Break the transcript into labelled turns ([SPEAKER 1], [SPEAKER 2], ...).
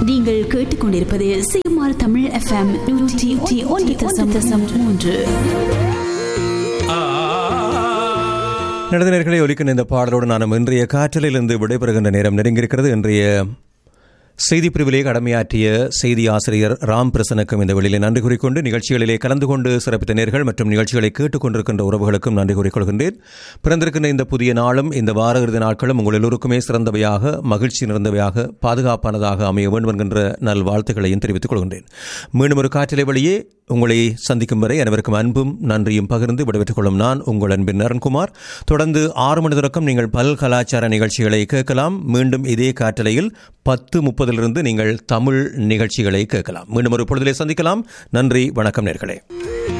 [SPEAKER 1] நீங்கள் கேட்டுக்கொண்டிருப்பது CMR Tamil FM நூற்றி ஒன்று தசம் தசம் மூன்று
[SPEAKER 2] நடந்த நேர்களை ஒலிக்கின்ற இந்த பாடலோடு நான் இன்றைய காற்றலிலிருந்து விடைபெறுகின்ற நேரம் நெருங்கியிருக்கிறது இன்றைய செய்தி பிரிவிலே கடமையாற்றிய செய்தி ஆசிரியர் ராம் பிரசனுக்கும் இந்த வெளியிலே நன்றி கூறிக்கொண்டு நிகழ்ச்சிகளிலே கலந்து கொண்டு சிறப்பித்த நேர்கள் மற்றும் நிகழ்ச்சிகளை கேட்டுக்கொண்டிருக்கின்ற உறவுகளுக்கும் நன்றி கூறிக்கொள்கின்றேன் பிறந்திருக்கின்ற இந்த புதிய நாளும் இந்த வார இறுதி நாட்களும் உங்கள் எல்லோருக்குமே சிறந்தவையாக மகிழ்ச்சி நிறைந்தவையாக பாதுகாப்பானதாக அமைய வேண்டும் என்கின்ற நல் வாழ்த்துக்களையும் தெரிவித்துக் கொள்கின்றேன் மீண்டும் ஒரு காற்றிலை வழியே உங்களை சந்திக்கும் வரை அனைவருக்கும் அன்பும் நன்றியும் பகிர்ந்து விடைபெற்றுக் கொள்ளும் நான் உங்கள் அன்பின் நரன்குமார் தொடர்ந்து ஆறு மணி தொடக்கம் நீங்கள் பல் கலாச்சார நிகழ்ச்சிகளை கேட்கலாம் மீண்டும் இதே காற்றலையில் பத்து முப்பதிலிருந்து நீங்கள் தமிழ் நிகழ்ச்சிகளை கேட்கலாம் மீண்டும் ஒரு பொழுதிலே சந்திக்கலாம் நன்றி வணக்கம் நேர்களே